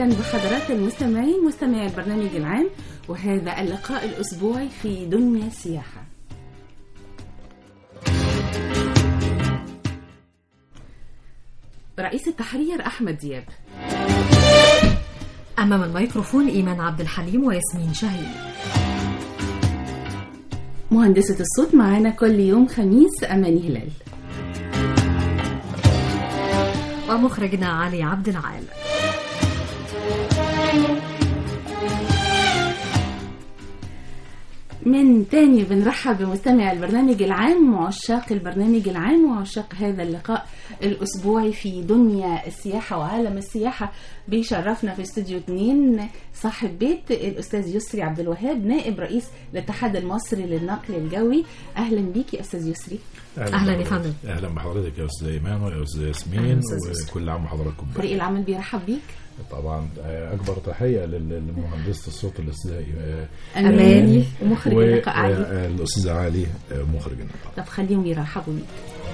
أهلا بحضرات المستمعين مستمعي البرنامج العام وهذا اللقاء الأسبوعي في دنيا سياحة رئيس التحرير أحمد دياب أمام الميكروفون إيمان عبد الحليم وياسمين شهيد مهندسة الصوت معانا كل يوم خميس أماني هلال ومخرجنا علي عبد العال من تاني بنرحب بمستمع البرنامج العام وعشاق البرنامج العام وعشاق هذا اللقاء الأسبوعي في دنيا السياحة وعالم السياحة بيشرفنا في استوديو 2 صاحب بيت الأستاذ يسري عبد الوهاب نائب رئيس الاتحاد المصري للنقل الجوي أهلا بيك يا أستاذ يسري أهلا يا فندم. اهلا بحضرتك يا استاذ ايمان ويا استاذ أهلا ياسمين أستاذ يوسف. وكل عام وحضراتكم فريق بخير العمل بيرحب بيك طبعا آه، اكبر تحيه لل- لمهندسه الصوت الاستاذ آه، أماني. ومخرج اللقاء علي والاستاذ علي آه، مخرج اللقاء طب خليهم يرحبوا بيك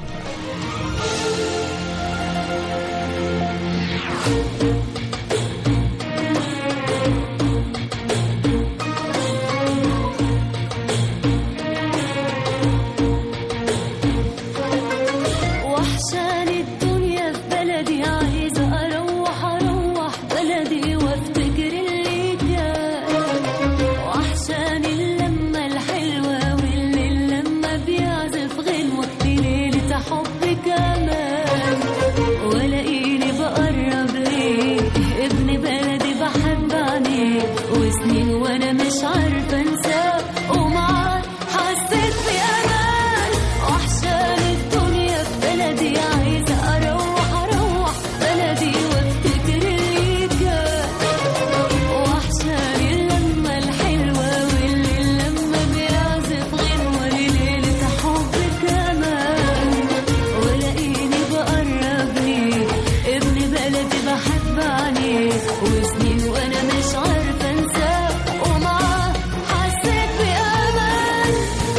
وحشاني الدنيا في بلدي عايزة أروح أروح بلدي وافتكر اللي كان وحشاني اللمة الحلوة واللي لما بيعزف غنوة لليلة حب كمان ولاقيني بقرب ليه ابن بلدي بحب عينيه وسنين وانا مش عارفة انساه ومعاه حسيت بأمان وحشاني الدنيا في بلدي عايزة أروح أروح بلدي وافتكر اللي كان وحشاني اللمة الحلوة واللي لما بيعزف غنوة لليلة حب كمان ولاقيني بقرب ليه ابن بلدي بحب عينيه وسنين وانا مش عارفة انساه ومعاه حسيت بأمان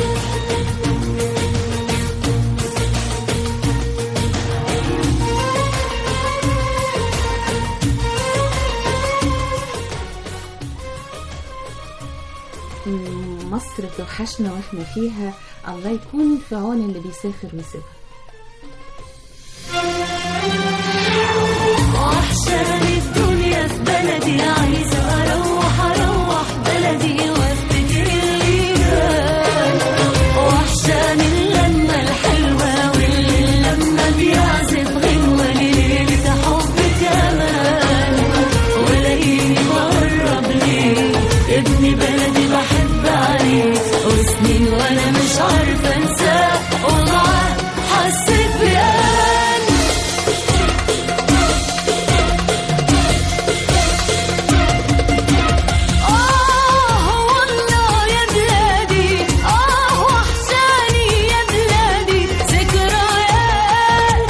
مم، مصر توحشنا واحنا فيها الله يكون في عون اللي بيسافر ويسيبها وحشاني الدنيا في بلدي عايزة أروح أروح بلدي وافتكر اللي كان وحشاني اللمة الحلوة واللي لما بيعزف غنوة لليلة حب كمان ولاقيني بقرب ليه ابن بلدي بحب عليه وسنين وأنا مش عارفة أنساه ومعاه حسيت بأمان آه والله يا بلادي آه وحشاني يا بلادي ذكريات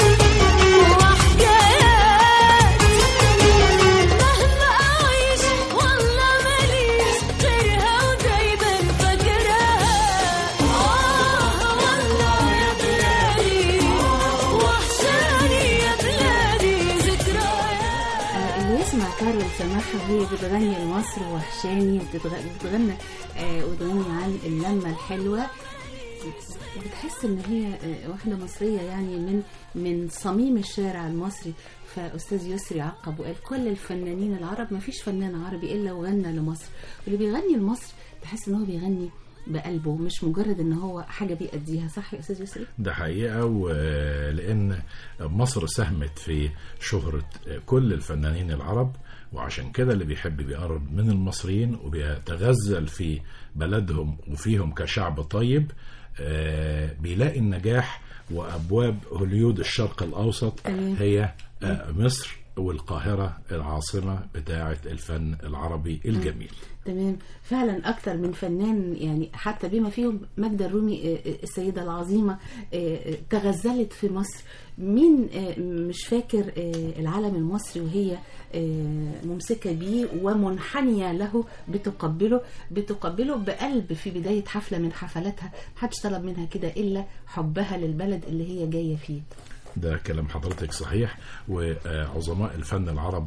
وحكايات مهما أعيش والله ماليش غيرها ودايما فاكراها آه والله يا بلادي وحشاني يا بلادي ذكريات آه، اللي يسمع كارول سماحة وهي بتغني لمصر وحشاني وبتتغ- بتغنى آه، وتغني عن اللمة الحلوة بتحس ان هي آه، واحدة مصرية يعني من من صميم الشارع المصري فاستاذ يسري عقب وقال كل الفنانين العرب ما فيش فنان عربي الا وغنى لمصر واللي بيغني لمصر تحس ان هو بيغني بقلبه مش مجرد ان هو حاجة بيأديها صح يا استاذ يسري؟ ده حقيقة ولأن مصر ساهمت في شهرة كل الفنانين العرب وعشان كده اللي بيحب بيقرب من المصريين وبيتغزل في بلدهم وفيهم كشعب طيب آه، بيلاقي النجاح وأبواب هوليود الشرق الأوسط تمام. هي آه، مصر والقاهرة العاصمة بتاعة الفن العربي الجميل تمام فعلا اكتر من فنان يعني حتى بما فيهم ماجدة الرومي آه، آه، السيدة العظيمة آه، آه، تغزلت في مصر مين آه، مش فاكر آه، العلم المصري وهي آه، ممسكة بيه ومنحنية له بتقبله بتقبله بقلب في بداية حفلة من حفلاتها محدش طلب منها كده إلا حبها للبلد اللي هي جاية فيه ده كلام حضرتك صحيح وعظماء الفن العربي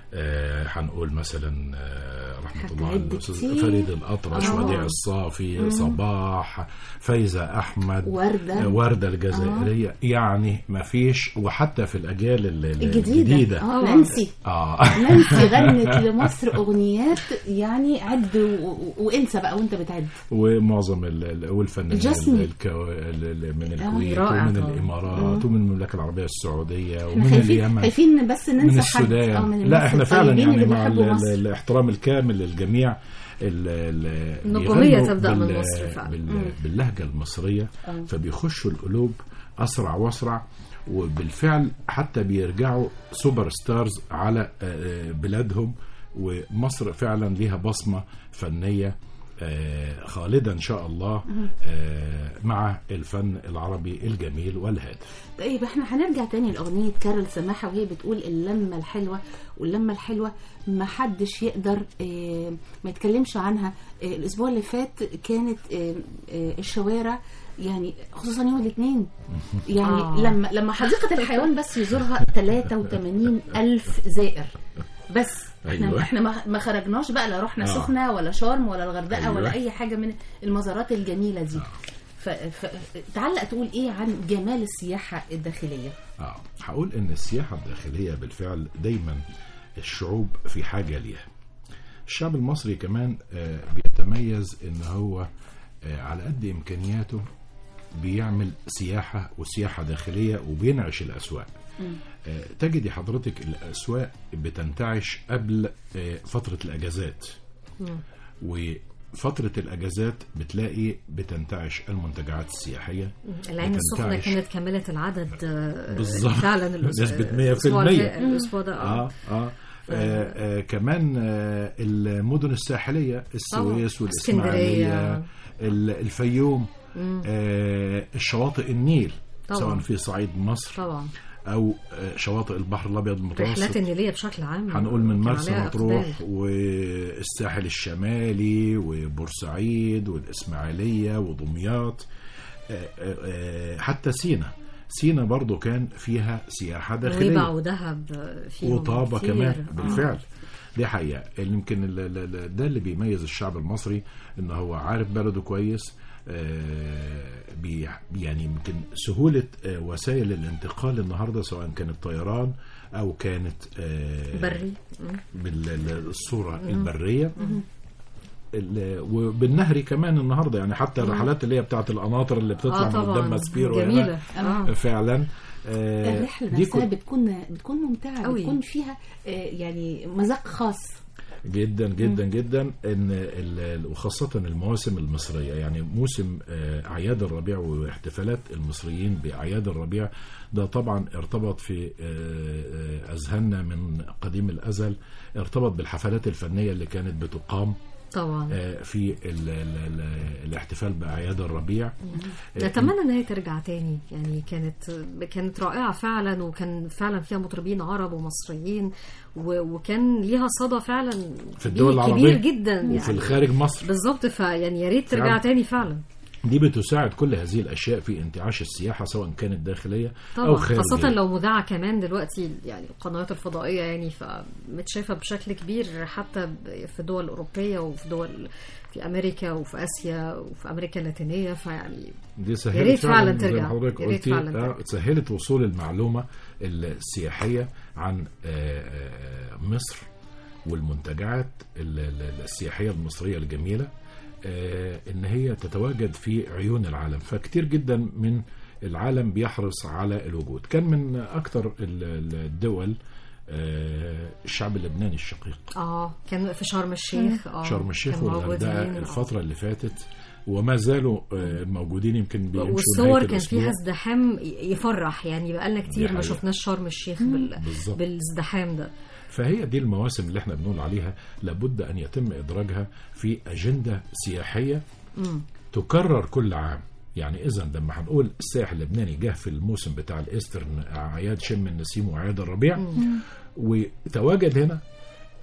آه، هنقول مثلا آه، رحمة الله على هتعد الأستاذ كتير. فريد الأطرش آه. وديع الصافي صباح فايزة أحمد وردة. آه، وردة الجزائرية يعني ما فيش وحتى في الأجيال ال- ال- الجديدة الجديدة اه نانسي آه. نانسي غنت لمصر اغنيات يعني عد و... و... وانسى بقى وانت بتعد ومعظم ال- ال- والفنانين الجسمي. الكو... ال- ال- من الكويت رائع ومن طبعا. الامارات ومن المملكه العربيه السعوديه احنا ومن خايفين اليمن خايفين بس ننسى من حد السودان آه، من لا الناس احنا فعلا الطيبين يعني اللي مع ال- بيحبوا ال- مصر. الاحترام الكامل للجميع ال- ال- النجومية بيغنوا تبدأ من بال- مصر فعلا. بال- باللهجه المصريه آه. فبيخشوا القلوب اسرع واسرع وبالفعل حتى بيرجعوا سوبر ستارز على آه، بلادهم ومصر فعلا ليها بصمه فنيه آه، خالده ان شاء الله آه، مع الفن العربي الجميل والهادف طيب احنا هنرجع تاني لاغنيه كارول سماحه وهي بتقول اللمه الحلوه واللمه الحلوه ما حدش يقدر اه ما يتكلمش عنها اه الاسبوع اللي فات كانت اه اه الشوارع يعني خصوصا يوم الاثنين يعني آه. لما لما حديقه الحيوان بس يزورها 83 الف زائر بس احنا أيوة. احنا ما- ما خرجناش بقى لا رحنا آه. سخنه ولا شرم ولا الغردقه أيوة. ولا اي حاجه من المزارات الجميله دي ف... ف... تعلق تقول ايه عن جمال السياحه الداخليه اه هقول ان السياحه الداخليه بالفعل دايما الشعوب في حاجه ليها الشعب المصري كمان آه، بيتميز ان هو آه، على قد امكانياته بيعمل سياحه وسياحه داخليه وبينعش الاسواق آه، تجدي حضرتك الاسواق بتنتعش قبل آه، فتره الاجازات وفتره الاجازات بتلاقي بتنتعش المنتجعات السياحيه العين السخنة بتنتعش. كانت كملت العدد آه، بالظبط. فعلا الأس- نسبة 100%. الأسبوع الف- الأسبوع ده اه اه اه آه، آه، كمان آه، المدن الساحلية السويس طبعاً. والإسماعيلية اسكندرية. ال- الفيوم آه، الشواطئ النيل طبعاً. سواء في صعيد مصر طبعا أو آه، شواطئ البحر الأبيض الرحلات المتوسط النيلية بشكل عام هنقول من كان مرسى عليها مطروح إقبال. والساحل الشمالي وبورسعيد والإسماعيلية ودمياط آه، آه، آه، حتى سينا سينا برضو كان فيها سياحة داخلية نويبع ودهب فيهم وطابة كتير. كمان آه. بالفعل دي حقيقة اللي يمكن ال- ال- ال- ده اللي بيميز الشعب المصري ان هو عارف بلده كويس آه، بي يعني يمكن سهولة آه، وسائل الانتقال النهاردة سواء كانت طيران او كانت آه، بري مم. بالصورة البرية ال- وبالنهري كمان النهارده يعني حتى الرحلات اللي هي بتاعت القناطر اللي بتطلع اه من قدام طبعا ماسبيرو هنا جميلة اه فعلا آه، الرحله دي نفسها كل- بتكون بتكون ممتعه أوي. بتكون فيها آه، يعني مذاق خاص جدا جدا جدا ان ال- ال- وخاصه المواسم المصريه يعني موسم آه، اعياد الربيع واحتفالات المصريين باعياد الربيع ده طبعا ارتبط في آه، آه، اذهاننا من قديم الازل ارتبط بالحفلات الفنيه اللي كانت بتقام طبعا آه، في ال ال ال الاحتفال باعياد الربيع آه، نتمنى ان هي ترجع تاني يعني كانت كانت رائعه فعلا وكان فعلا فيها مطربين عرب ومصريين و- وكان ليها صدى فعلا في الدول كبير- العربيه كبير جدا يعني وفي الخارج مصر بالظبط فيعني يا ريت ترجع فعلا. تاني فعلا دي بتساعد كل هذه الاشياء في انتعاش السياحه سواء كانت داخليه او طبعا خارجيه خاصة لو مذاعة كمان دلوقتي يعني القنوات الفضائية يعني فمتشافة بشكل كبير حتى ب- في دول أوروبية وفي دول في أمريكا وفي آسيا وفي أمريكا اللاتينية فيعني دي سهلت يا ريت فعلا زي ما ترجع. حضرتك يا ريت قلتي فعلا آه، ترجع. سهلت وصول المعلومه السياحيه عن آه، آه، مصر والمنتجعات ال- ال- السياحيه المصريه الجميله آه، ان هي تتواجد في عيون العالم فكتير جدا من العالم بيحرص على الوجود كان من اكثر الدول آه، الشعب اللبناني الشقيق اه كان في شرم الشيخ اه شرم الشيخ كانوا والغردقه موجودين، آه. الفتره اللي فاتت وما زالوا آه، موجودين يمكن بيمشوا والصور نهاية كان الأسبوع. فيها ازدحام يفرح يعني بقالنا كتير ما حقيقة. شفناش شرم الشيخ بال... بالظبط. بالازدحام ده فهي دي المواسم اللي احنا بنقول عليها لابد ان يتم ادراجها في اجنده سياحيه تكرر كل عام يعني اذا لما هنقول السائح اللبناني جه في الموسم بتاع الايسترن اعياد شم النسيم واعياد الربيع وتواجد هنا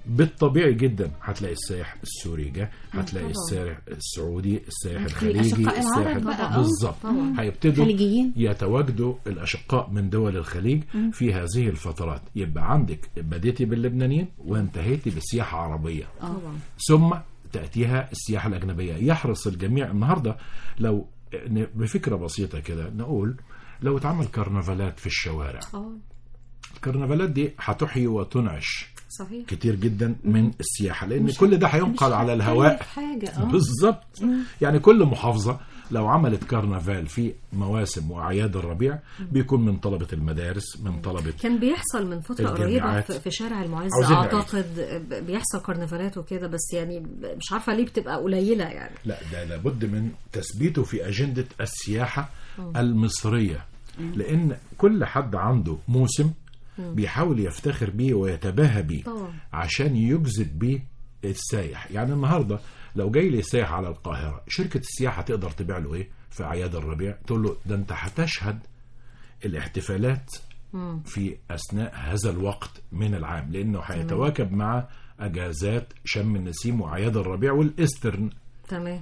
بالطبيعي جدا هتلاقي السائح السوري جه هتلاقي طبعاً. السائح السعودي السائح في الخليجي الأشقاء السائح العرب بقى، آه. بالظبط طبعاً. هيبتدوا خليجيين. يتواجدوا الاشقاء من دول الخليج في هذه الفترات يبقى عندك بديتي باللبنانيين وانتهيتي بسياحه عربيه طبعا ثم تأتيها السياحة الأجنبية يحرص الجميع النهاردة لو ن- بفكرة بسيطة كده نقول لو اتعمل كرنفالات في الشوارع اه الكرنفالات دي هتحيي وتنعش صحيح كتير جدا من السياحة لأن كل ده هينقل على الهواء هتكلف حاجة اه بالظبط يعني كل محافظة لو عملت كرنفال في مواسم وأعياد الربيع بيكون من طلبة المدارس من طلبة كان بيحصل من فترة قريبة الجامعات. في في شارع المعز عاوزين نعيد. أعتقد بيحصل كرنفالات وكده بس يعني مش عارفة ليه بتبقى قليلة يعني لا ده لابد من تثبيته في أجندة السياحة المصرية لأن كل حد عنده موسم بيحاول يفتخر بيه ويتباهى بيه طبعا. عشان يجذب بيه السايح يعني النهاردة لو جاي لي سايح على القاهرة شركة السياحة تقدر تبيع له ايه في أعياد الربيع تقول له ده انت هتشهد الاحتفالات في أثناء هذا الوقت من العام لأنه هيتواكب مع أجازات شم النسيم وأعياد الربيع والإسترن تمام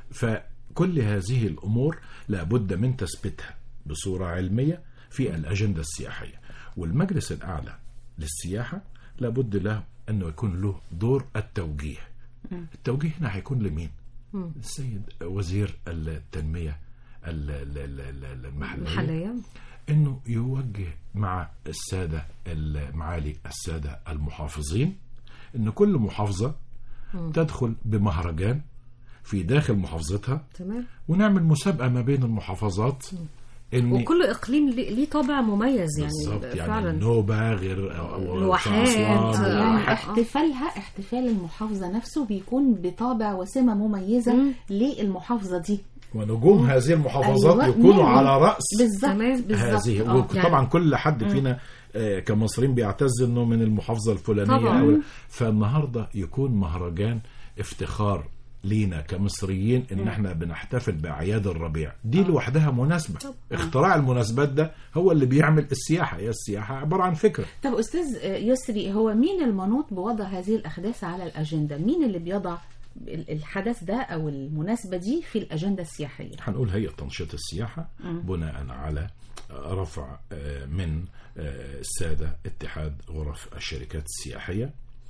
فكل هذه الأمور لابد من تثبيتها بصورة علمية في الأجندة السياحية والمجلس الأعلى للسياحة لابد له أنه يكون له دور التوجيه التوجيه هنا هيكون لمين؟ السيد وزير التنمية ال- ال- ال- ال- المحلية محلية انه يوجه مع الساده معالي الساده المحافظين ان كل محافظه تدخل بمهرجان في داخل محافظتها تمام ونعمل مسابقه ما بين المحافظات ان وكل إقليم ليه ليه طابع مميز يعني بالظبط يعني فعلا النوبه غير أو- أو- الواحات، في أسوان، آه، يعني الواحات. احتفالها احتفال المحافظة نفسه بيكون بطابع وسمة مميزة للمحافظة دي ونجوم هذه المحافظات أيوة، يكونوا نعم. على راس بالظبط تمام. بالظبط هذه آه. وطبعا كل حد فينا آه، كمصريين بيعتز انه من المحافظه الفلانيه طبعاً. أو فالنهارده يكون مهرجان افتخار لينا كمصريين ان احنا بنحتفل باعياد الربيع دي لوحدها مناسبه اختراع المناسبات ده هو اللي بيعمل السياحه هي السياحه عباره عن فكره طب استاذ يسري هو مين المنوط بوضع هذه الاحداث على الاجنده مين اللي بيضع ال- الحدث ده او المناسبه دي في الاجنده السياحيه هنقول هيئه تنشيط السياحه بناء على رفع آه، من آه، الساده اتحاد غرف الشركات السياحيه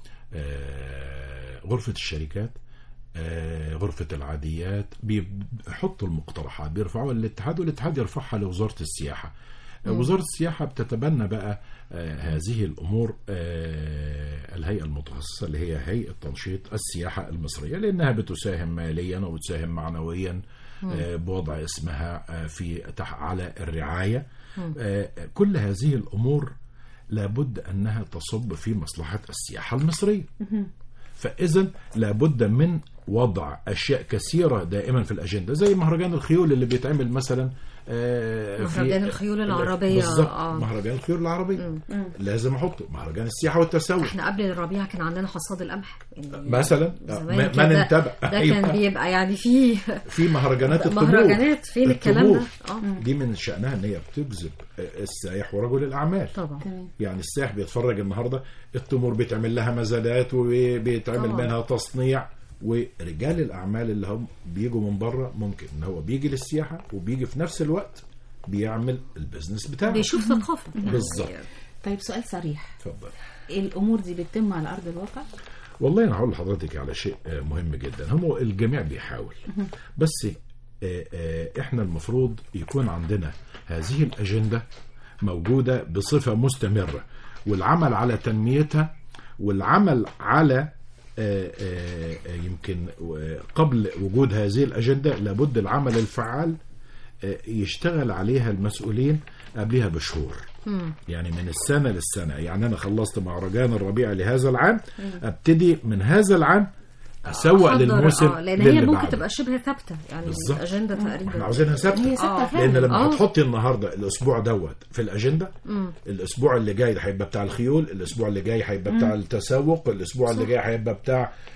آه، غرفه الشركات آه، غرفة العاديات بيحطوا المقترحات بيرفعوها للاتحاد والاتحاد يرفعها لوزارة السياحة آه، وزارة السياحة بتتبنى بقى آه، هذه الأمور آه، الهيئة المتخصصة اللي هي هيئة تنشيط السياحة المصرية لأنها بتساهم ماليا وبتساهم معنويا آه، بوضع اسمها آه، في تح- على الرعاية آه، كل هذه الأمور لابد أنها تصب في مصلحة السياحة المصرية فاذا لابد من وضع اشياء كثيره دائما في الاجنده زي مهرجان الخيول اللي بيتعمل مثلا آه، في- مهرجان الخيول العربية، بالظبط آه. مهرجان الخيول العربيه لازم احطه مهرجان السياحه والتسوق احنا قبل الربيع كان عندنا حصاد القمح يعني مثلا زمان ما- كده من انتبه ده أيوة. كان بيبقى يعني فيه في مهرجانات الطبول مهرجانات فين الكلام ده الطبول. اه دي من شأنها ان هي بتجذب السائح ورجل الاعمال طبعا تمام يعني السائح بيتفرج النهارده التمور بيتعمل لها مزادات وبيتعمل طبعا. منها تصنيع ورجال الاعمال اللي هم بيجوا من بره ممكن ان هو بيجي للسياحه وبيجي في نفس الوقت بيعمل البيزنس بتاعه بيشوف ثقافة يعني بالظبط. طيب سؤال صريح اتفضل الامور دي بتتم على ارض الواقع والله انا هقول لحضرتك على شيء آه، مهم جدا هم الجميع بيحاول بس آه، آه، احنا المفروض يكون عندنا هذه الاجنده موجوده بصفه مستمره والعمل على تنميتها والعمل على آه، آه، آه، يمكن آه، قبل وجود هذه الاجنده لابد العمل الفعال آه، يشتغل عليها المسؤولين قبلها بشهور يعني من السنة للسنة يعني أنا خلصت مهرجان الربيع لهذا العام أبتدي من هذا العام أسوق أحضر، للموسم آه لان هي للي ممكن بعده. تبقى شبه ثابته يعني بالظبط. الاجنده احنا تقريبا عاوزينها ثابته هي ثابته آه. فعلا لان لما آه. هتحطي النهارده الاسبوع دوت في الاجنده الاسبوع اللي جاي هيبقى بتاع الخيول الاسبوع اللي جاي هيبقى بتاع التسوق الاسبوع اللي جاي هيبقى بتاع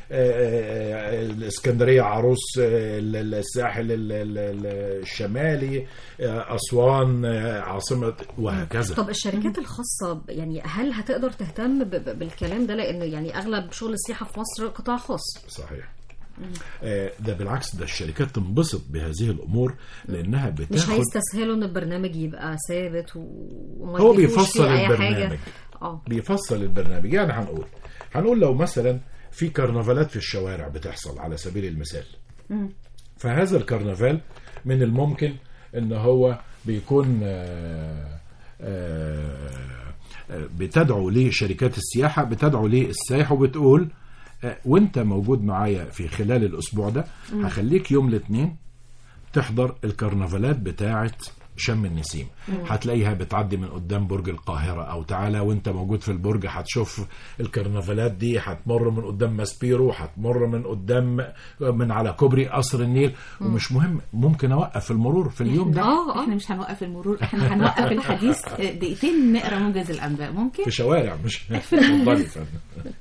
آه، الاسكندريه عروس آه، ال- الساحل ال- ال- ال- الشمالي آه، اسوان آه، عاصمه وهكذا طب الشركات الخاصة ب- يعني هل هتقدر تهتم ب- ب- بالكلام ده لأن يعني أغلب شغل السياحة في مصر قطاع خاص صحيح آه، ده بالعكس ده الشركات تنبسط بهذه الامور لانها مش بتاخد هيستسهلوا إن البرنامج يبقى ثابت و... وما هو يضيفوش بيفصل فيه أي البرنامج. حاجة اه بيفصل البرنامج يعني هنقول هنقول لو مثلا في كرنفالات في الشوارع بتحصل على سبيل المثال فهذا الكرنفال من الممكن ان هو بيكون آه، آه، آه، بتدعو لشركات السياحة بتدعو للسائح وبتقول آه، وانت موجود معايا في خلال الاسبوع ده هخليك يوم الاثنين تحضر الكرنفالات بتاعه شم النسيم هتلاقيها بتعدي من قدام برج القاهرة أو تعالى وانت موجود في البرج هتشوف الكرنفالات دي هتمر من قدام ماسبيرو هتمر من قدام من على كوبري قصر النيل ومش مهم ممكن أوقف المرور في اليوم ده اه اه احنا مش هنوقف المرور احنا هنوقف الحديث دقيقتين نقرا موجز الانباء ممكن في شوارع مش اتفضلي يا فندم.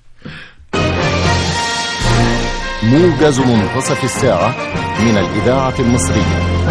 موجز منتصف الساعة من الإذاعة المصرية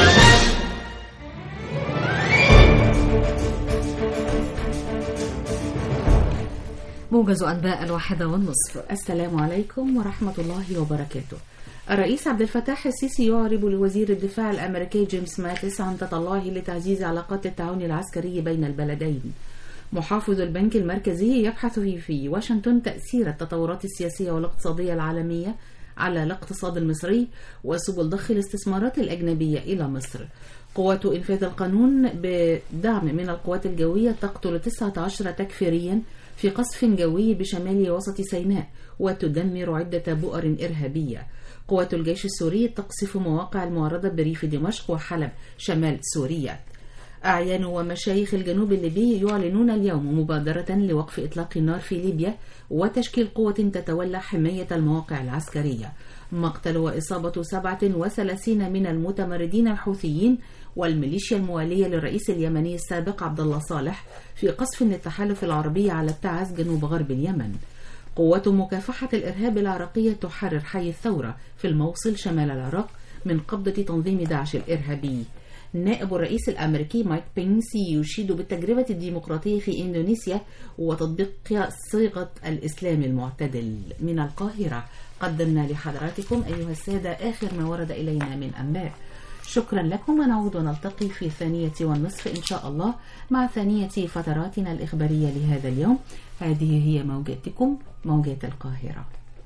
موجز أنباء الواحدة والنصف السلام عليكم ورحمة الله وبركاته الرئيس عبد الفتاح السيسي يعرب لوزير الدفاع الأمريكي جيمس ماتيس عن تطلعه لتعزيز علاقات التعاون العسكري بين البلدين محافظ البنك المركزي يبحث في, في واشنطن تأثير التطورات السياسية والاقتصادية العالمية على الاقتصاد المصري وسبل ضخ الاستثمارات الأجنبية إلى مصر قوات إنفاذ القانون بدعم من القوات الجوية تقتل 19 تكفيريا في قصف جوي بشمال وسط سيناء وتدمر عدة بؤر إرهابية قوات الجيش السوري تقصف مواقع المعارضة بريف دمشق وحلب شمال سوريا أعيان ومشايخ الجنوب الليبي يعلنون اليوم مبادرة لوقف إطلاق النار في ليبيا وتشكيل قوة تتولى حماية المواقع العسكرية مقتل وإصابة 37 من المتمردين الحوثيين والميليشيا الموالية للرئيس اليمني السابق عبد الله صالح في قصف للتحالف العربي على التعز جنوب غرب اليمن قوات مكافحة الإرهاب العراقية تحرر حي الثورة في الموصل شمال العراق من قبضة تنظيم داعش الإرهابي نائب الرئيس الأمريكي مايك بينسي يشيد بالتجربة الديمقراطية في إندونيسيا وتطبيق صيغة الإسلام المعتدل من القاهرة قدمنا لحضراتكم أيها السادة آخر ما ورد إلينا من أنباء شكرا لكم ونعود ونلتقي في الثانية والنصف إن شاء الله مع ثانية فتراتنا الإخبارية لهذا اليوم هذه هي موجاتكم موجات القاهرة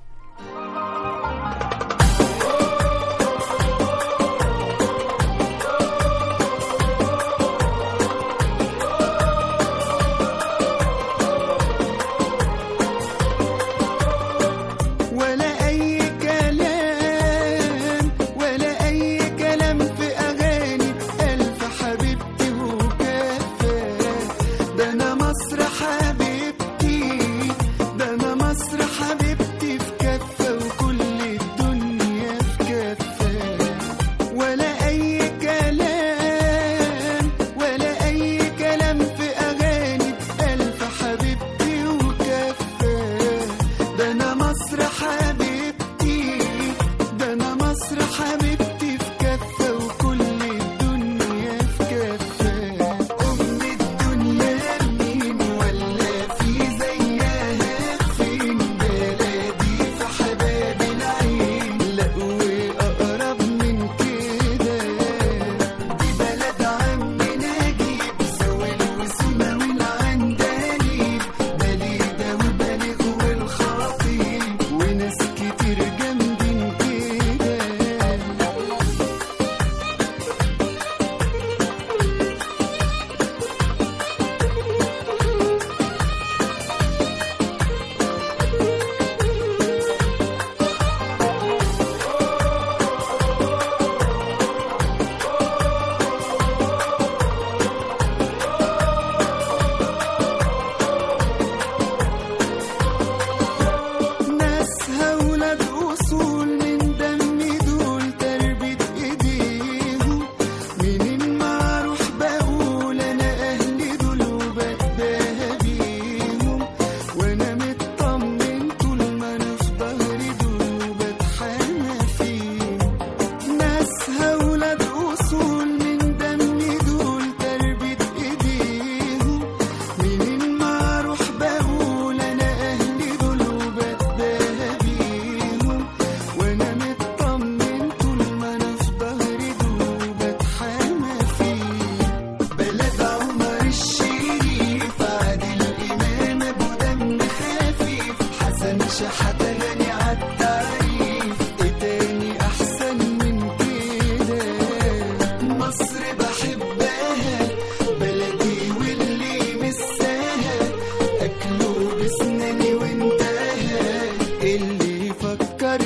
ولا أي كلام ولا أي كلام في أغاني ألف حبيبتي وكفى ده أنا مصر حبيبتي ده أنا مصر حبيبتي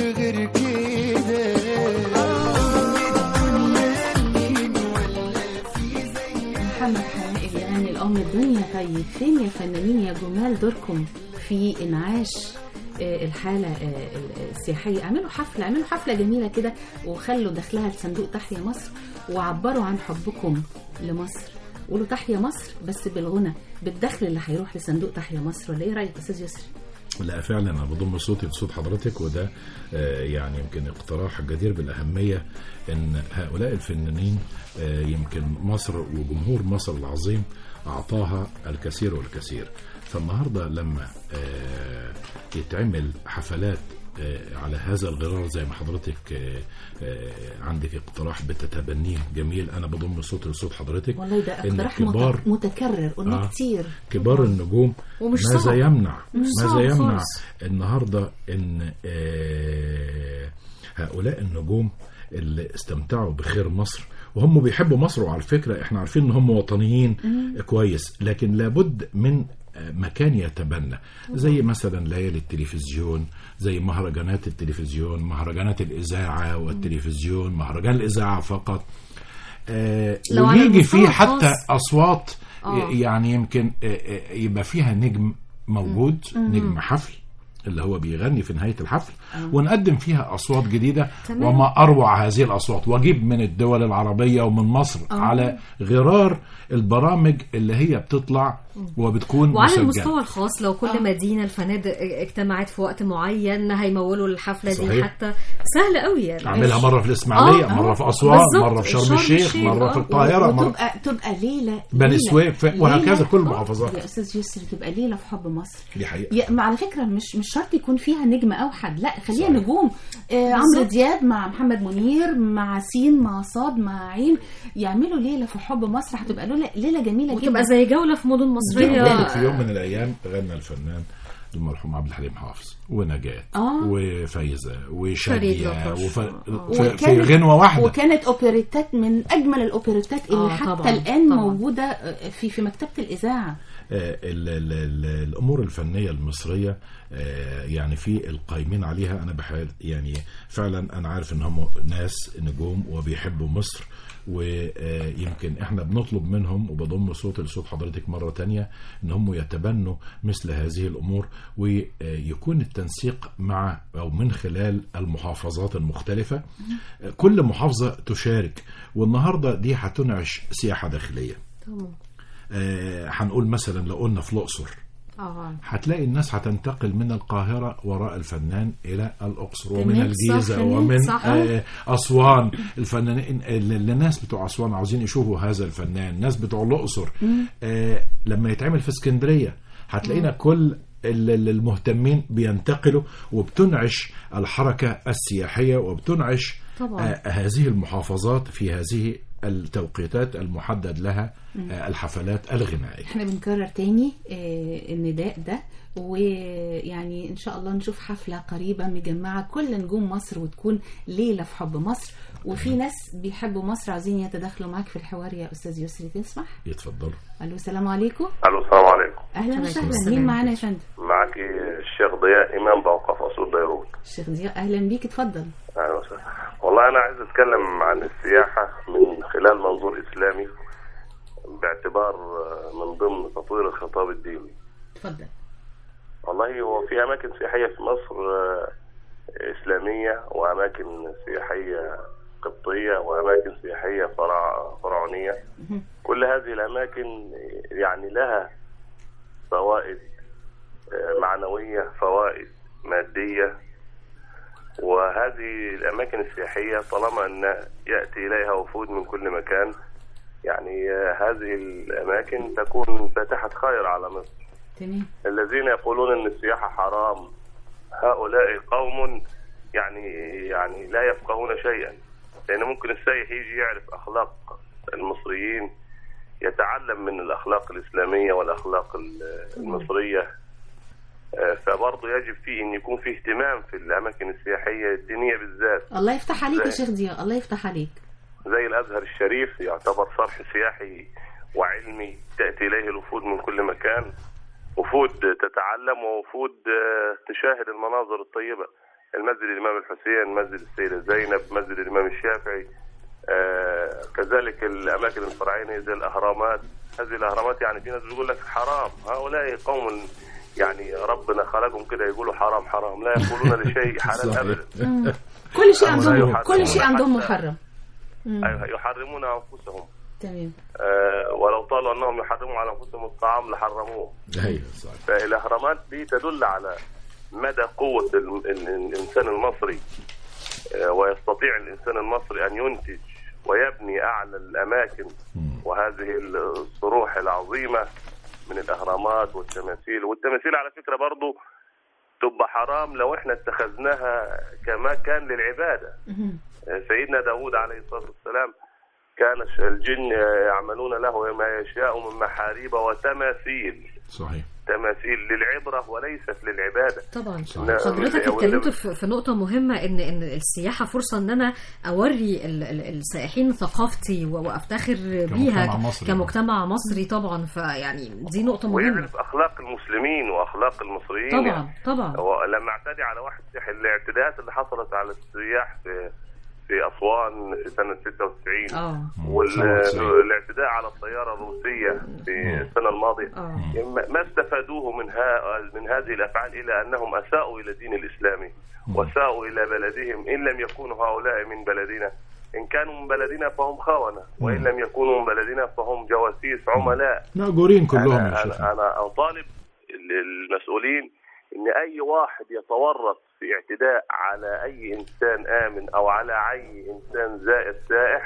غير كده الدنيا مين ولا في زي محمد حماقي بيغني الأم الدنيا طيب فين يا فنانين يا جمال دوركم في إنعاش آه، الحالة آه، السياحية اعملوا حفلة اعملوا حفلة جميلة كده وخلوا دخلها لصندوق تحيا مصر وعبروا عن حبكم لمصر قولوا تحيا مصر بس بالغنى بالدخل اللي هيروح لصندوق تحيا مصر ولا ايه رأيك استاذ يسري؟ لا فعلا انا بضم صوتي لصوت حضرتك وده آه، يعني يمكن اقتراح جدير بالاهميه ان هؤلاء الفنانين آه، يمكن مصر وجمهور مصر العظيم اعطاها الكثير والكثير فالنهارده لما آه، يتعمل حفلات آه، على هذا الغرار زي ما حضرتك آه، آه، عندك اقتراح بتتبنيه جميل انا بضم صوتي لصوت حضرتك والله ده إن اقتراح كبار مت- متكرر قلنا آه. كتير كبار النجوم ومش ماذا صعب. يمنع مش ماذا صعب يمنع خالص. النهارده ان آه، هؤلاء النجوم اللي استمتعوا بخير مصر وهم بيحبوا مصر وعلى فكره احنا عارفين ان هم وطنيين كويس لكن لابد من آه، مكان يتبنى زي مثلا ليالي التلفزيون زي مهرجانات التلفزيون مهرجانات الاذاعه والتلفزيون مهرجان الاذاعه فقط آه، لو على ويجي المستوى فيه حتى الخاص. اصوات آه. يعني يمكن آه، آه، يبقى فيها نجم موجود نجم حفل اللي هو بيغني في نهايه الحفل ونقدم فيها اصوات جديده تمام. وما اروع هذه الاصوات واجيب من الدول العربيه ومن مصر على غرار البرامج اللي هي بتطلع وبتكون وعلى مسجلة. المستوى الخاص لو كل مدينه الفنادق اجتمعت في وقت معين هيمولوا الحفله دي صحيح. حتى سهل قوي يعني اعملها مره في الاسماعيليه آه، مره آه، في اسوان بالظبط. مره في شرم شرم الشيخ الشيخ، مره آه. في القاهره مره وتبقى تبقى ليله بني ليلة- سويف، وهكذا ليلة- كل آه، المحافظات. يا استاذ يسري تبقى ليله في حب مصر دي حقيقه يا ما على فكره مش مش شرط يكون فيها نجم اوحد لا خليها صحيح. نجوم آه عمرو دياب مع محمد منير مع سين مع صاد مع عين يعملوا ليله في حب مصر هتبقى ليله ليله جميله جدا وتبقى زي جوله في مدن مصريه بالك في يوم من الايام غنى الفنان المرحوم عبد الحليم حافظ ونجاة آه. وفايزة فريد وشادية الأطرش. وف... آه. في, في غنوة واحدة وكانت اوبريتات من اجمل الاوبريتات اللي آه، حتى طبعاً، الان طبعاً. موجوده آه، في في مكتبه الاذاعه آه، ال ال ال الامور الفنيه المصريه آه، يعني في القايمين عليها انا بحال يعني فعلا انا عارف ان هم ناس نجوم وبيحبوا مصر ويمكن احنا بنطلب منهم وبضم صوتي لصوت حضرتك مره تانية ان هم يتبنوا مثل هذه الامور ويكون التنسيق مع او من خلال المحافظات المختلفه كل محافظه تشارك والنهارده دي هتنعش سياحه داخليه طبعاً. آه، هنقول مثلا لو قلنا في الاقصر اه هتلاقي الناس هتنتقل من القاهرة وراء الفنان إلى الأقصر ومن تمام، الجيزة صح، ومن صح. آه، أسوان الفنانين ال- الناس بتوع أسوان عاوزين يشوفوا هذا الفنان الناس بتوع الأقصر آه، لما يتعمل في اسكندرية هتلاقينا كل ال- ال- المهتمين بينتقلوا وبتنعش الحركة السياحية وبتنعش طبعاً. آه، هذه المحافظات في هذه التوقيتات المحدد لها آه، الحفلات الغنائية احنا بنكرر تاني آه، النداء ده ويعني ان شاء الله نشوف حفله قريبه مجمعه كل نجوم مصر وتكون ليله في حب مصر وفي ناس بيحبوا مصر عايزين يتداخلوا معاك في الحوار يا استاذ يسري تسمح يتفضلوا الو السلام عليكم الو السلام عليكم اهلا عليكم وسهلا السلام. مين معانا يا فندم معك الشيخ ضياء امام باوقاف اصول بيروت الشيخ ضياء اهلا بيك اتفضل اهلا وسهلا والله انا عايز اتكلم عن السياحه من خلال منظور اسلامي باعتبار آه، من ضمن تطوير الخطاب الديني اتفضل والله هو في اماكن سياحيه في مصر آه، اسلاميه واماكن سياحيه قبطيه واماكن سياحيه فرع فرعونيه كل هذه الاماكن يعني لها فوائد آه، معنويه فوائد ماديه وهذه الاماكن السياحيه طالما ان ياتي اليها وفود من كل مكان يعني آه، هذه الاماكن تكون فاتحه خير على مصر تمام الذين يقولون ان السياحه حرام هؤلاء قوم يعني يعني لا يفقهون شيئا لان ممكن السائح يجي يعرف اخلاق المصريين يتعلم من الاخلاق الاسلاميه والاخلاق ال- المصريه آه، فبرضه يجب فيه ان يكون فيه اهتمام في الاماكن السياحيه الدينيه بالذات الله يفتح عليك يا ازاي؟ شيخ ضياء الله يفتح عليك زي الازهر الشريف يعتبر صرح سياحي وعلمي تاتي اليه الوفود من كل مكان وفود تتعلم ووفود آه، تشاهد المناظر الطيبه المسجد الإمام الحسين مسجد السيدة زينب مسجد الإمام الشافعي آه، كذلك الأماكن الفرعينية زي الأهرامات هذه الأهرامات يعني في ناس بيقول لك حرام هؤلاء قوم يعني ربنا خلقهم كده يقولوا حرام حرام لا يقولون لشيء حلال صحيح. أبدا كل شيء لا عندهم يحرمون كل شيء عندهم حتى- محرم أيوة، يحرمون أنفسهم تمام آه، ولو طالوا أنهم يحرموا على أنفسهم الطعام لحرموه ايوه صحيح فالاهرامات دي تدل على مدى قوه ال- ال- الانسان المصري آه، ويستطيع الانسان المصري ان ينتج ويبني اعلى الاماكن وهذه الصروح العظيمه من الاهرامات والتماثيل والتماثيل على فكره برضو تبقى حرام لو احنا اتخذناها كمكان للعباده آه، سيدنا داود عليه الصلاه والسلام كان الش- الجن يعملون له ما يشاء من محاريب وتماثيل صحيح تماثيل للعبرة وليست للعبادة طبعا لا، حضرتك ولا- اتكلمت في في نقطة مهمة ان ان السياحة فرصة ان انا اوري ال- ال- السائحين ثقافتي و- وافتخر بيها كمجتمع مصري. كمجتمع مصري طبعا فيعني دي نقطة مهمة ويعرف أخلاق المسلمين وأخلاق المصريين طبعا طبعا هو لما اعتدي على واحد سياحي الاعتداءات اللي حصلت على السياح في في أسوان في سنة 96 اه والاعتداء على الطيارة الروسية في السنة الماضية اه ما ما استفادوه من ها من هذه الافعال الا انهم اساءوا الى الدين الاسلامي وساءوا الى بلدهم ان لم يكونوا هؤلاء من بلدنا ان كانوا من بلدنا فهم خونه وان لم يكونوا من بلدنا فهم جواسيس عملاء مأجورين كلهم يا أنا, شيخ أنا, أنا أطالب المسؤولين ان اي واحد يتورط في اعتداء على اي انسان امن او على اي انسان زائر سائح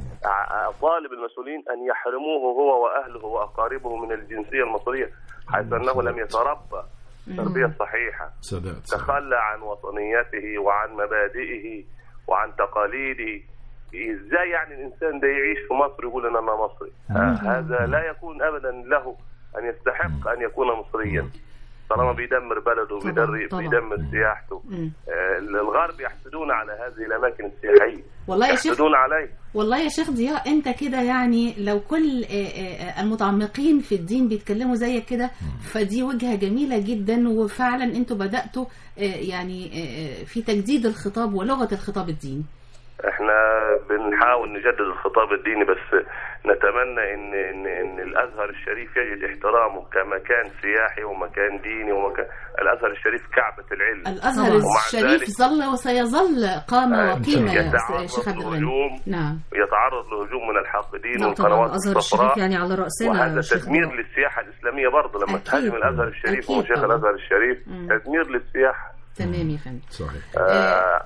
أ- اطالب المسؤولين ان يحرموه هو واهله واقاربه من الجنسيه المصريه حيث انه لم يتربى تربيه صحيحه سادات تخلى عن وطنيته وعن مبادئه وعن تقاليده ازاي يعني الانسان ده يعيش في مصر يقول ان انا مصري آه، هذا لا يكون ابدا له ان يستحق ان يكون مصريا طالما بيدمر بلده طبعاً، بيدمر, طبعاً. بيدمر سياحته مم. آه، الغرب يحسدون على هذه الاماكن السياحيه والله يا شيخ يحسدون عليه والله يا شيخ ضياء انت كده يعني لو كل آه، آه، المتعمقين في الدين بيتكلموا زيك كده فدي وجهة جميلة جدا وفعلا انتوا بدأتوا آه، يعني آه، آه، في تجديد الخطاب ولغة الخطاب الديني احنا بنحاول نجدد الخطاب الديني بس نتمنى ان ان ان الازهر الشريف يجد احترامه كمكان سياحي ومكان ديني ومكان الازهر الشريف كعبه العلم الازهر طبعاً. ومع الشريف ذلك- ظل وسيظل قامة آه، وقيمة يا يتعرض شيخ عبد الغني لهجوم نعم يتعرض لهجوم من الحاقدين لا طبعا والقنوات الازهر الصفراء الشريف يعني على راسنا وهذا يا شيخ تدمير ضياء. للسياحه الاسلاميه برضه لما أكيد. تهاجم الازهر الشريف أكيد ومشايخ طبعاً. الازهر الشريف مم. تدمير للسياحه تمام يا فندم صحيح آه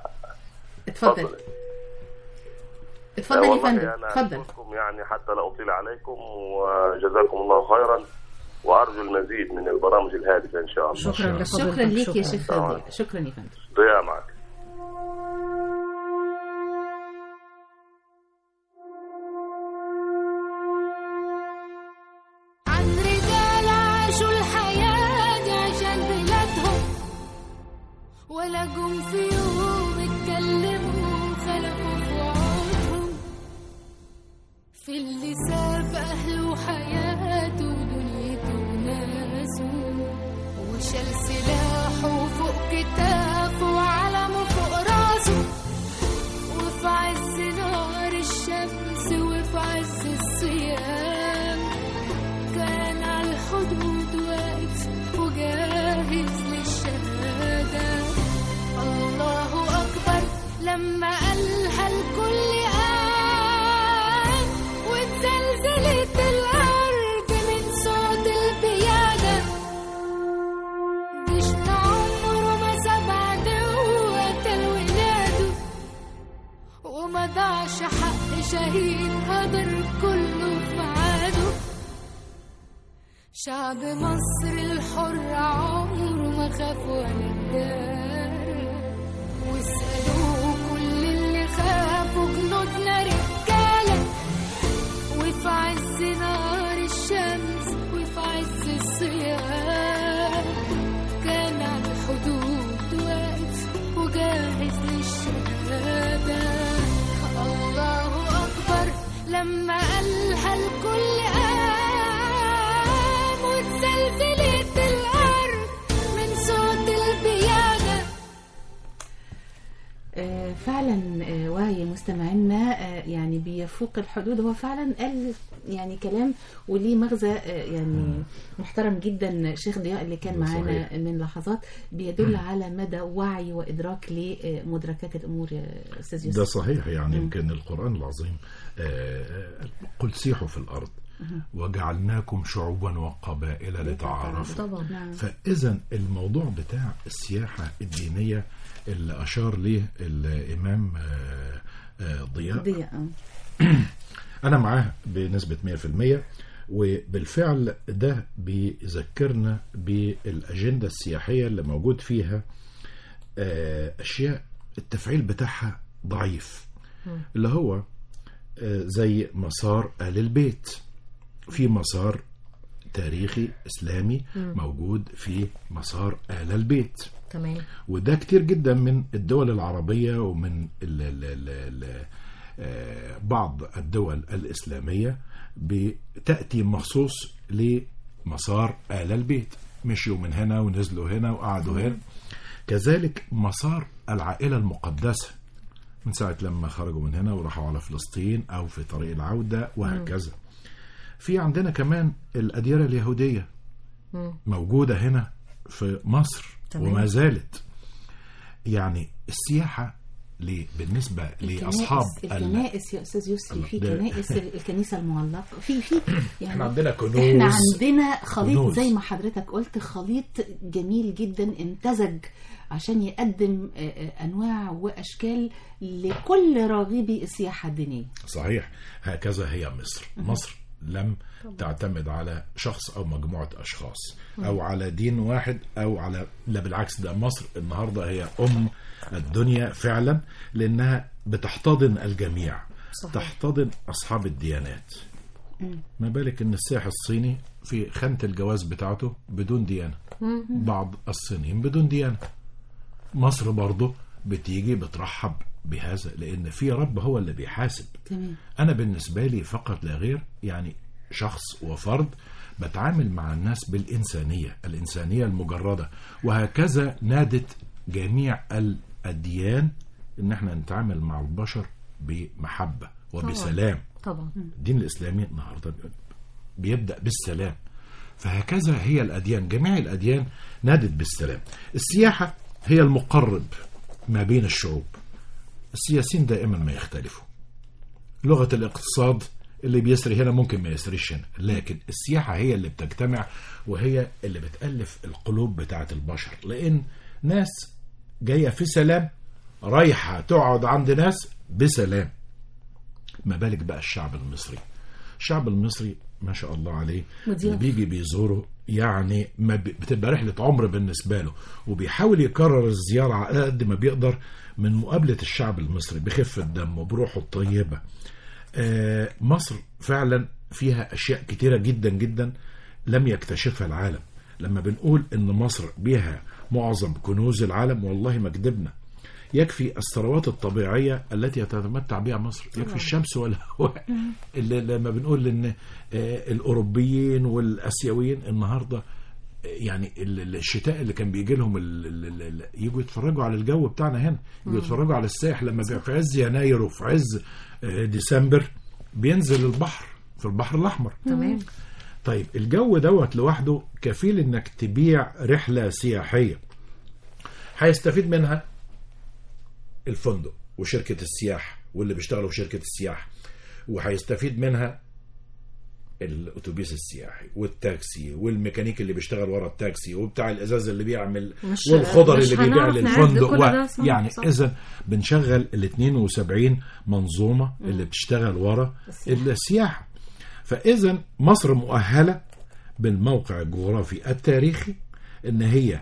اتفضل اتفضل. اتفضل يا والله فندم أنا اتفضل أشكركم يعني حتى لا أطيل عليكم وجزاكم الله خيرا وأرجو المزيد من البرامج الهادفة إن شاء الله شكرا لفضلك شكرا ليك يا شكراً. شيخ ضياء شكرا يا فندم ضياء معك عن رجال عاشوا الحياة دي عشان بلادهم ولا جم في يوم اتكلموا خلقوا في وعودهم في اللي ساب أهله وحياته ودنيته وناسه وشال سلاحه فوق كتافه وعلمه فوق راسه وفي عز نار الشمس وفي عز الصيام كان على الحدود واقف وجاهز للشهادة الله أكبر لما قالها الكل قام واتزلزلت الأرض من صوت البيادة جيشنا عمره ما ساب عدو قتل ولاده وما ضاعش حق شهيد هدر كله في عاده شعب مصر الحر عمره ما خاف ولا ادار واسألوا كل اللي خافوا جنودنا رجالة وفي عز نار الشمس وفي عز الصيام كان على الحدود واقف وجاهز للشهادة الله أكبر لما قالها الكل قام واتزلزلت الأرض من صوت البيادة آه، فعلا آه، وعي مستمعينا آه، يعني بيفوق الحدود هو فعلا قال يعني كلام وليه مغزى آه، يعني محترم جدا شيخ ضياء اللي كان ده معانا صحيح. من لحظات بيدل على مدى وعي وادراك لمدركات الامور يا استاذ ده يوسف صحيح يعني يمكن القرآن العظيم آه، قل سيحوا في الأرض وجعلناكم شعوبا وقبائل لتعارفوا طبعا نعم فإذا الموضوع بتاع السياحة الدينية اللي أشار ليه الإمام آه، آه، ضياء ضياء آه. أنا معاه بنسبة 100% وبالفعل ده بيذكرنا بالأجندة السياحية اللي موجود فيها آه، أشياء التفعيل بتاعها ضعيف اللي هو آه، زي مسار آل البيت في مسار تاريخي إسلامي موجود في مسار آل البيت تمام وده كتير جدا من الدول العربية ومن ال ال ال ال آه، بعض الدول الإسلامية بتأتي مخصوص لمسار آل البيت مشيوا من هنا ونزلوا هنا وقعدوا هنا كذلك مسار العائلة المقدسة من ساعة لما خرجوا من هنا وراحوا على فلسطين أو في طريق العودة وهكذا في عندنا كمان الأديرة اليهودية موجودة هنا في مصر تمام. وما زالت يعني السياحة ليه؟ بالنسبة لأصحاب الكنائس ال- الكنائس يا استاذ يسري في ده- كنائس الكنيسه المعلقه في في يعني احنا عندنا كنوز احنا عندنا خليط كنوز. زي ما حضرتك قلت خليط جميل جدا امتزج عشان يقدم آه، آه، انواع واشكال لكل راغبي السياحه الدينيه صحيح هكذا هي مصر مصر لم تعتمد على شخص او مجموعه اشخاص او على دين واحد او على لا بالعكس ده مصر النهارده هي ام الدنيا فعلا لانها بتحتضن الجميع صحيح. تحتضن اصحاب الديانات ما بالك ان السائح الصيني في خانه الجواز بتاعته بدون ديانه بعض الصينيين بدون ديانه مصر برضه بتيجي بترحب بهذا لان في رب هو اللي بيحاسب تمام انا بالنسبه لي فقط لا غير يعني شخص وفرد بتعامل مع الناس بالانسانيه الانسانيه المجرده وهكذا نادت جميع الاديان ان احنا نتعامل مع البشر بمحبه وبسلام طبعا الدين الاسلامي النهارده بيبدا بالسلام فهكذا هي الاديان جميع الاديان نادت بالسلام السياحه هي المقرب ما بين الشعوب السياسيين دائما ما يختلفوا لغه الاقتصاد اللي بيسري هنا ممكن ما يسريش هنا لكن السياحه هي اللي بتجتمع وهي اللي بتالف القلوب بتاعه البشر لان ناس جايه في سلام رايحه تقعد عند ناس بسلام ما بالك بقى الشعب المصري الشعب المصري ما شاء الله عليه مضياف. اللي بيجي بيزوره يعني ما بي- بتبقى رحلة عمر بالنسبة له وبيحاول يكرر الزيارة على قد ما بيقدر من مقابلة الشعب المصري بخفة دم وبروحه الطيبة آه، مصر فعلا فيها أشياء كتيرة جدا جدا لم يكتشفها العالم لما بنقول إن مصر بيها معظم كنوز العالم والله ما كدبنا يكفي الثروات الطبيعية التي تتمتع بها مصر يكفي الشمس والهواء اللي لما بنقول ان آه، الاوروبيين والاسيويين النهارده آه، يعني ال- ال- الشتاء اللي كان بيجي لهم ال- ال- ال- يجوا يتفرجوا على الجو بتاعنا هنا يجوا يتفرجوا على الساحل لما بيبقى في عز يناير وفي عز آه، ديسمبر بينزل البحر في البحر الاحمر تمام طيب الجو دوت لوحده كفيل انك تبيع رحله سياحيه هيستفيد منها الفندق وشركه السياحه واللي بيشتغلوا في شركه السياحه وهيستفيد منها الاتوبيس السياحي والتاكسي والميكانيكي اللي بيشتغل ورا التاكسي وبتاع الازاز اللي بيعمل مش- والخضر مش اللي بيبيع هنعرف نعد للفندق كل و... ده، صح، يعني صح. اذا بنشغل ال 72 منظومه اللي بتشتغل ورا السياحة. السياحه فاذا مصر مؤهله بالموقع الجغرافي التاريخي ان هي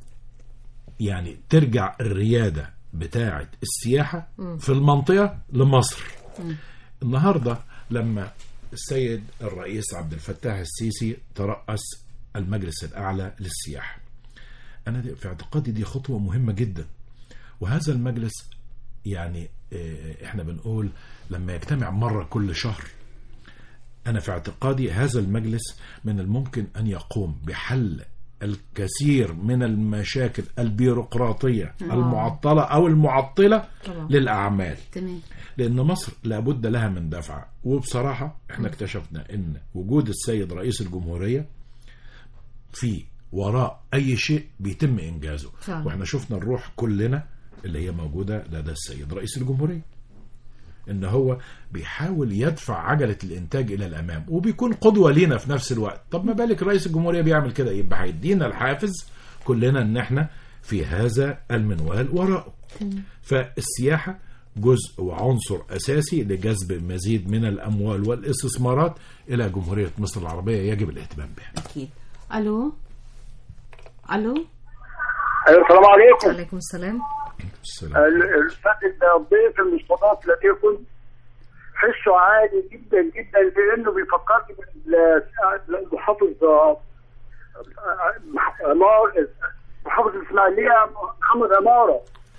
يعني ترجع الرياده بتاعه السياحه في المنطقه لمصر النهارده لما السيد الرئيس عبد الفتاح السيسي ترأس المجلس الاعلى للسياحه انا دي في اعتقادي دي خطوه مهمه جدا وهذا المجلس يعني آه، احنا بنقول لما يجتمع مره كل شهر انا في اعتقادي هذا المجلس من الممكن ان يقوم بحل الكثير من المشاكل البيروقراطية المعطلة أو المعطلة طبعا. للأعمال تمام لأن مصر لابد لها من دفع وبصراحة احنا اكتشفنا أن وجود السيد رئيس الجمهورية في وراء أي شيء بيتم إنجازه فعلا. واحنا شفنا الروح كلنا اللي هي موجودة لدى السيد رئيس الجمهورية ان هو بيحاول يدفع عجلة الانتاج الى الامام وبيكون قدوة لينا في نفس الوقت طب ما بالك رئيس الجمهورية بيعمل كده يبقى هيدينا الحافز كلنا ان احنا في هذا المنوال وراءه فالسياحة جزء وعنصر اساسي لجذب مزيد من الاموال والاستثمارات الى جمهورية مصر العربية يجب الاهتمام بها اكيد الو الو أيوة، السلام عليكم عليكم السلام السلام الفاتح ده الضيف المستضاف لديكم حسه عالي جدا جدا لانه بيفكرني بالمحافظ آه، آه، عمار محافظ الاسماعيليه محمد عماره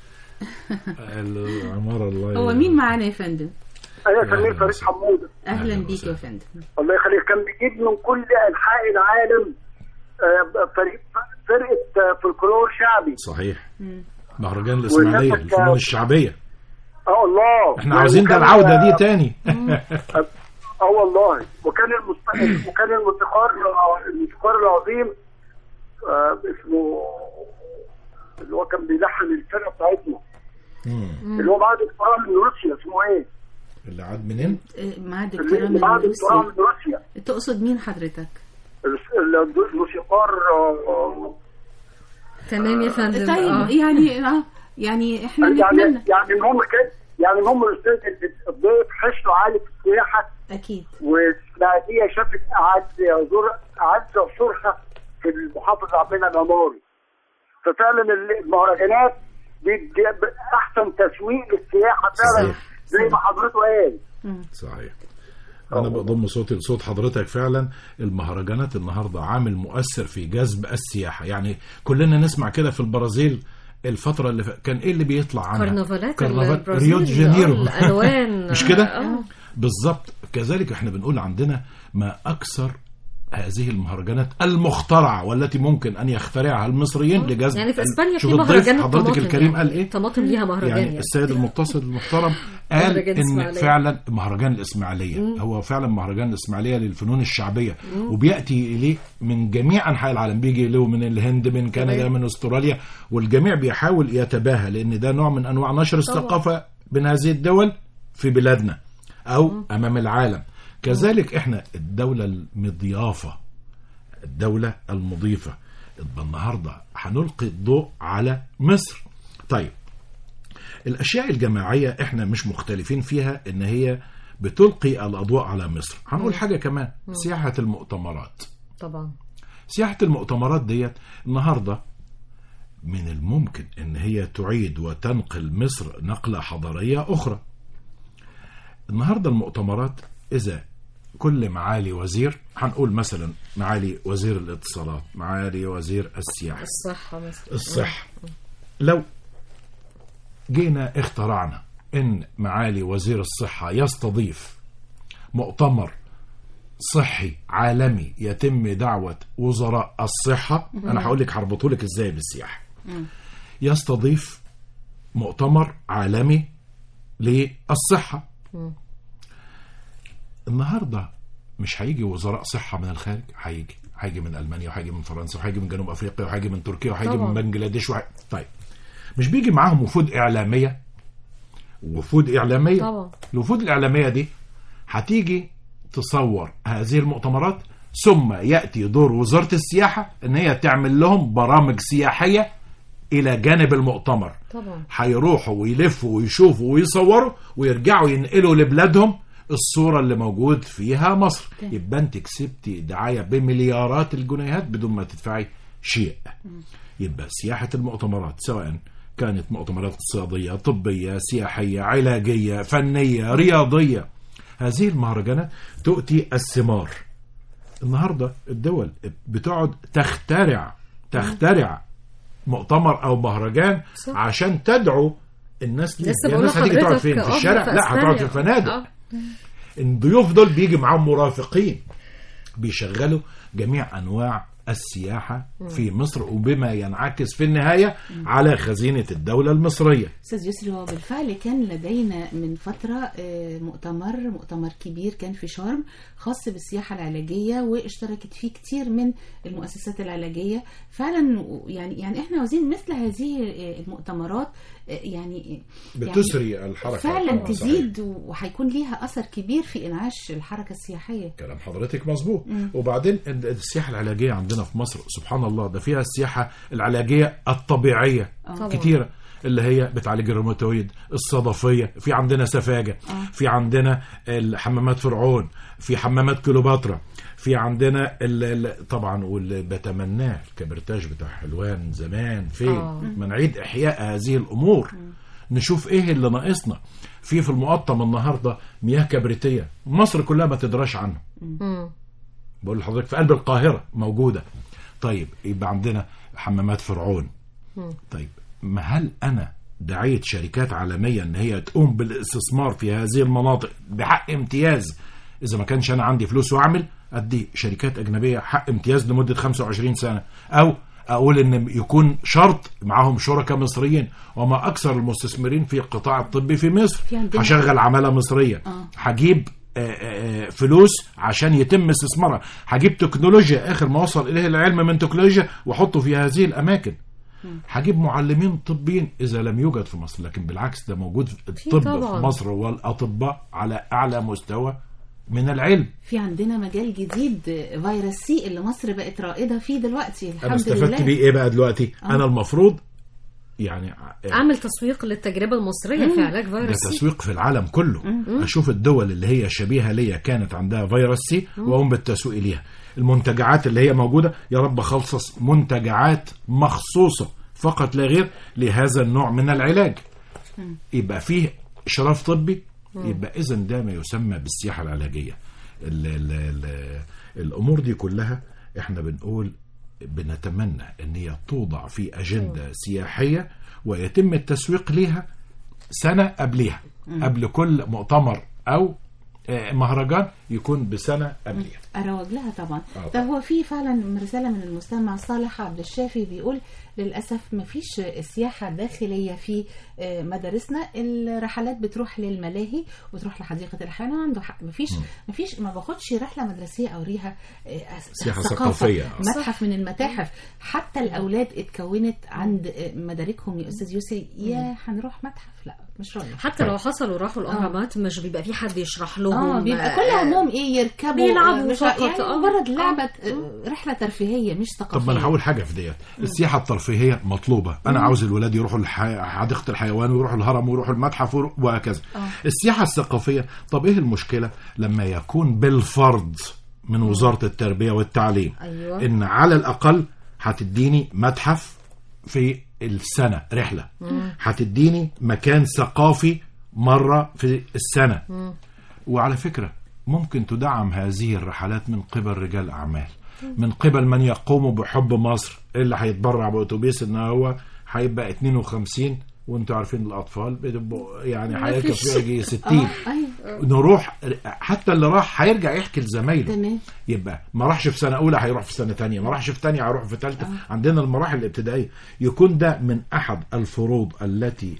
العمارة الله هو مين معانا يا فندم انا أهلاً سمير فريد وسهلاً. حموده اهلا أهلاً بيك يا وسهلاً. فندم الله يخليك كان بيجيب من كل انحاء العالم آه، فريق فرقه آه، فولكلور شعبي صحيح مهرجان الاسماعيلية ونفس- الفنون الشعبية اه الله احنا عاوزين ده وكان- العودة دي تاني اه والله وكان المست... وكان الموسيقار الموسيقار العظيم آه اسمه اللي هو كان بيلحن الفرقه بتاعتنا مم. اللي هو بعد الدكتوراه من روسيا اسمه ايه؟ اللي عاد منين؟ آه، معاه اللي دكتوراه من بعد الدكتوراه من روسيا روسيا تقصد مين حضرتك الس- الموسيقار آه، تمام يا فندم طيب آه. يعني اه يعني احنا يعني نتمنى يعني المهم كده يعني المهم الاستاذ الضيف حسه عالي في السياحه اكيد والاسماعيليه شافت اعز زور اعز زورها في المحافظه عندنا العماري ففعلا المهرجانات بيدي احسن تسويق للسياحه فعلا صحيح. زي ما حضرته قال صحيح انا بضم صوتي لصوت حضرتك فعلا المهرجانات النهارده عامل مؤثر في جذب السياحه يعني كلنا نسمع كده في البرازيل الفتره اللي ف... كان ايه اللي بيطلع عنها كرنفالات كرنفال البرازيل ريو دي جانيرو آه، الالوان مش كده آه. بالظبط كذلك احنا بنقول عندنا ما اكثر هذه المهرجانات المخترعه والتي ممكن ان يخترعها المصريين لجذب يعني في اسبانيا شوف في الضيف مهرجان حضرتك الطماطم الكريم يعني. قال ايه طماطم ليها مهرجان يعني, يعني. السيد المتصل المحترم قال مهرجان ان الإسماعيلية. فعلا مهرجان الاسماعيليه هو فعلا مهرجان الاسماعيليه للفنون الشعبيه وبياتي اليه من جميع انحاء العالم بيجي له من الهند من كندا تمام. من استراليا والجميع بيحاول يتباهى لان ده نوع من انواع نشر الثقافه بين هذه الدول في بلادنا او امام العالم كذلك احنا الدوله المضيافه الدولة المضيفة يبقى النهاردة هنلقي الضوء على مصر طيب الأشياء الجماعية احنا مش مختلفين فيها ان هي بتلقي الأضواء على مصر هنقول حاجة كمان سياحة المؤتمرات طبعا سياحة المؤتمرات ديت النهاردة من الممكن ان هي تعيد وتنقل مصر نقلة حضارية أخرى النهاردة المؤتمرات إذا كل معالي وزير هنقول مثلا معالي وزير الاتصالات معالي وزير السياحة الصحة مثلا الصحة لو جينا اخترعنا ان معالي وزير الصحة يستضيف مؤتمر صحي عالمي يتم دعوة وزراء الصحة انا هقول لك هربطه لك ازاي بالسياحة يستضيف مؤتمر عالمي للصحة النهارده مش هيجي وزراء صحة من الخارج هيجي هيجي من ألمانيا وهيجي من فرنسا وهيجي من جنوب أفريقيا وهيجي من تركيا وهيجي طبعا. من بنجلاديش وهي... طيب مش بيجي معاهم وفود إعلامية وفود إعلامية طبعا. الوفود الإعلامية دي هتيجي تصور هذه المؤتمرات ثم يأتي دور وزارة السياحة إن هي تعمل لهم برامج سياحية إلى جانب المؤتمر طبعا هيروحوا ويلفوا ويشوفوا ويصوروا ويرجعوا ينقلوا لبلادهم الصورة اللي موجود فيها مصر يبقى انت كسبتي دعاية بمليارات الجنيهات بدون ما تدفعي شيء يبقى سياحة المؤتمرات سواء كانت مؤتمرات اقتصادية طبية سياحية علاجية فنية رياضية هذه المهرجانات تؤتي الثمار النهاردة الدول بتقعد تخترع تخترع مؤتمر او مهرجان صح. عشان تدعو الناس ليه لسه يعني بقول الناس هتيجي تقعد لحضرتك فين في آه، الشارع في لا هتقعد في أسبانيا. الفنادق آه. الضيوف دول بيجي معاهم مرافقين بيشغلوا جميع انواع السياحة في مصر وبما ينعكس في النهاية على خزينة الدولة المصرية استاذ يسري هو بالفعل كان لدينا من فتره آه، مؤتمر مؤتمر كبير كان في شرم خاص بالسياحه العلاجيه واشتركت فيه كتير من المؤسسات العلاجيه فعلا يعني يعني احنا عاوزين مثل هذه آه، المؤتمرات آه، يعني يعني بتسري الحركة فعلا آه، صحيح. تزيد وهيكون ليها اثر كبير في انعاش الحركه السياحيه كلام حضرتك مظبوط وبعدين ال- السياحة العلاجية عندنا في مصر سبحان الله ده فيها السياحة العلاجية الطبيعية طبعاً. كتيرة اللي هي بتعالج الروماتويد الصدفية في عندنا سفاجة في عندنا الحمامات فرعون في حمامات كليوباترا في عندنا ال ال طبعا واللي بتمناه الكبرتاج بتاع حلوان زمان فين آه. ما نعيد احياء هذه الامور نشوف ايه اللي ناقصنا في في المقطم النهارده مياه كبريتيه مصر كلها ما تدراش عنه مم. بقول لحضرتك في قلب القاهرة موجودة طيب يبقى عندنا حمامات فرعون طيب ما هل أنا دعيت شركات عالمية أن هي تقوم بالاستثمار في هذه المناطق بحق امتياز إذا ما كانش أنا عندي فلوس وأعمل أدي شركات أجنبية حق امتياز لمدة 25 سنة أو أقول إن يكون شرط معاهم شركاء مصريين وما أكثر المستثمرين في القطاع الطبي في مصر في عندنا- هشغل عمالة مصرية آه. هجيب آه، آه، فلوس عشان يتم استثمارها هجيب تكنولوجيا اخر ما وصل اليه العلم من تكنولوجيا واحطه في هذه الاماكن هجيب معلمين طبيين اذا لم يوجد في مصر لكن بالعكس ده موجود في الطب طبعاً. في مصر والاطباء على اعلى مستوى من العلم في عندنا مجال جديد آه، فيروس سي اللي مصر بقت رائده فيه دلوقتي الحمد انا استفدت لله بيه ايه بقى دلوقتي انا المفروض يعني آه، اعمل تسويق للتجربه المصريه في علاج ده فيروس سي تسويق في العالم كله اشوف الدول اللي هي شبيهه ليا كانت عندها فيروس سي واقوم بالتسويق ليها المنتجعات اللي هي موجوده يا رب اخصص منتجعات مخصوصه فقط لا غير لهذا النوع من العلاج يبقى فيه اشراف طبي يبقى اذا ده ما يسمى بالسياحه العلاجيه ال ال ال الامور دي كلها احنا بنقول بنتمنى ان هي توضع في اجنده سياحيه ويتم التسويق ليها سنه قبلها قبل كل مؤتمر او آه، مهرجان يكون بسنه قبلها اروج لها طبعا آه ده هو في فعلا رساله من المستمع صالح عبد الشافي بيقول للاسف ما فيش سياحه داخليه في آه، مدارسنا الرحلات بتروح للملاهي وتروح لحديقه الحيوان عنده حق ما فيش ما فيش ما باخدش رحله مدرسيه اوريها آه، سياحة ثقافة. ثقافية. آه. متحف من المتاحف حتى الاولاد اتكونت عند آه، مداركهم يا استاذ يسري يا هنروح متحف لا مش رايح حتى لو حصلوا راحوا الاهرامات مش بيبقى في حد يشرح لهم اه بيبقى آه، كل همهم ايه يركبوا بيلعبوا آه، مش فقط، يعني آه. مجرد لعبه آه، رحله ترفيهيه مش ثقافيه طب ما انا هقول حاجه في ديت السياحه الترفيهيه مطلوبه انا عاوز الولاد يروحوا الح- حديقه الحيوان ويروحوا الهرم ويروحوا المتحف ويرو- وهكذا السياحه الثقافيه طب ايه المشكله لما يكون بالفرض من وزاره التربيه والتعليم أيوة. ان على الاقل هتديني متحف في السنه رحله هتديني مكان ثقافي مره في السنه وعلى فكرة ممكن تدعم هذه الرحلات من قبل رجال أعمال من قبل من يقوم بحب مصر اللي هيتبرع بأتوبيس إن هو هيبقى 52 وانتوا عارفين الأطفال بيبقوا يعني هيركب فيش. فيها يجي 60 ايوه نروح حتى اللي راح هيرجع يحكي لزمايله تمام يبقى ما راحش في سنه اولى هيروح في سنه تانية ما راحش في تانية هيروح في ثالثه عندنا المراحل الابتدائيه يكون ده من احد الفروض التي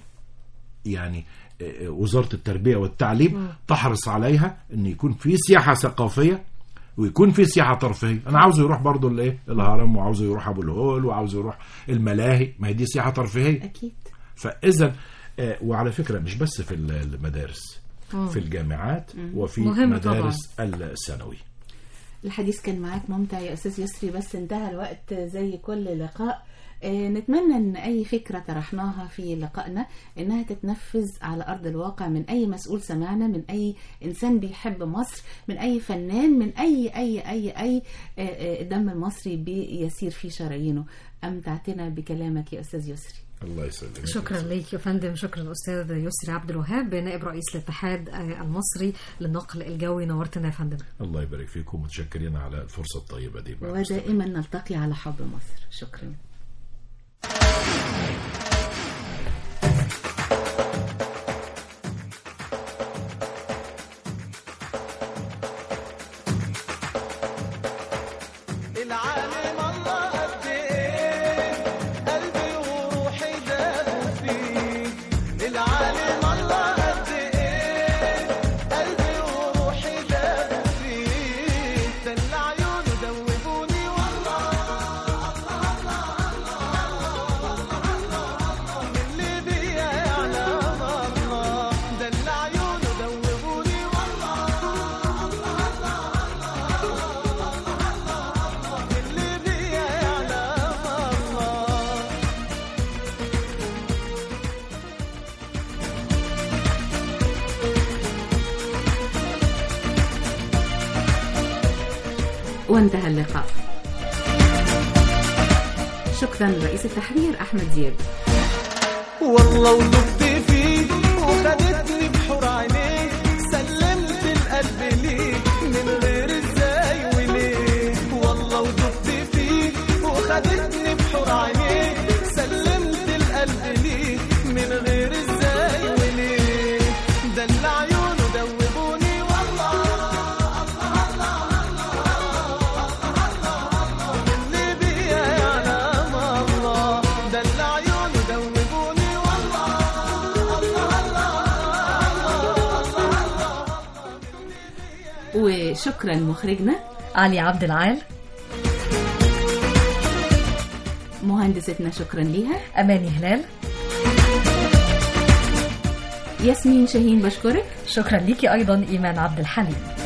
يعني آه، وزاره التربيه والتعليم تحرص عليها ان يكون في سياحه ثقافيه ويكون في سياحه ترفيهيه انا عاوزه يروح برضه الايه الهرم وعاوزه يروح ابو الهول وعاوزه يروح الملاهي ما هي دي سياحه ترفيهيه اكيد فاذا آه، وعلى فكره مش بس في المدارس في الجامعات وفي مهم مدارس الثانوي الحديث كان معاك ممتع يا استاذ يسري بس انتهى الوقت زي كل لقاء آه، نتمنى ان اي فكره طرحناها في لقائنا انها تتنفذ على ارض الواقع من اي مسؤول سمعنا من اي انسان بيحب مصر من اي فنان من اي اي اي اي آه، آه، الدم المصري بيسير في شرايينه امتعتنا بكلامك يا استاذ يسري الله يسلمك شكرا ليك يا فندم شكرا الاستاذ يسري عبد الوهاب نائب رئيس الاتحاد آه، المصري للنقل الجوي نورتنا يا فندم الله يبارك فيكم متشكرين على الفرصة الطيبة دي مع ودائما نلتقي على حب مصر شكرا العالم الله وانتهى اللقاء شكرا رئيس التحرير أحمد زياد والله ودبت فيك وخدتني بحور عينيك سلمت القلب ليك من غير ازاي وليه والله ودبت فيك وخدتني بحور عينيك سلمت القلب ليك من غير ازاي وليه ده اللي عيونه دوبوني والله اللي بيا يعلم الله ده اللي عيونه دوبوني والله وشكرا مخرجنا علي عبد العال مهندستنا شكرا ليها أماني هلال ياسمين شاهين بشكرك شكرا ليكي أيضا إيمان عبد الحليم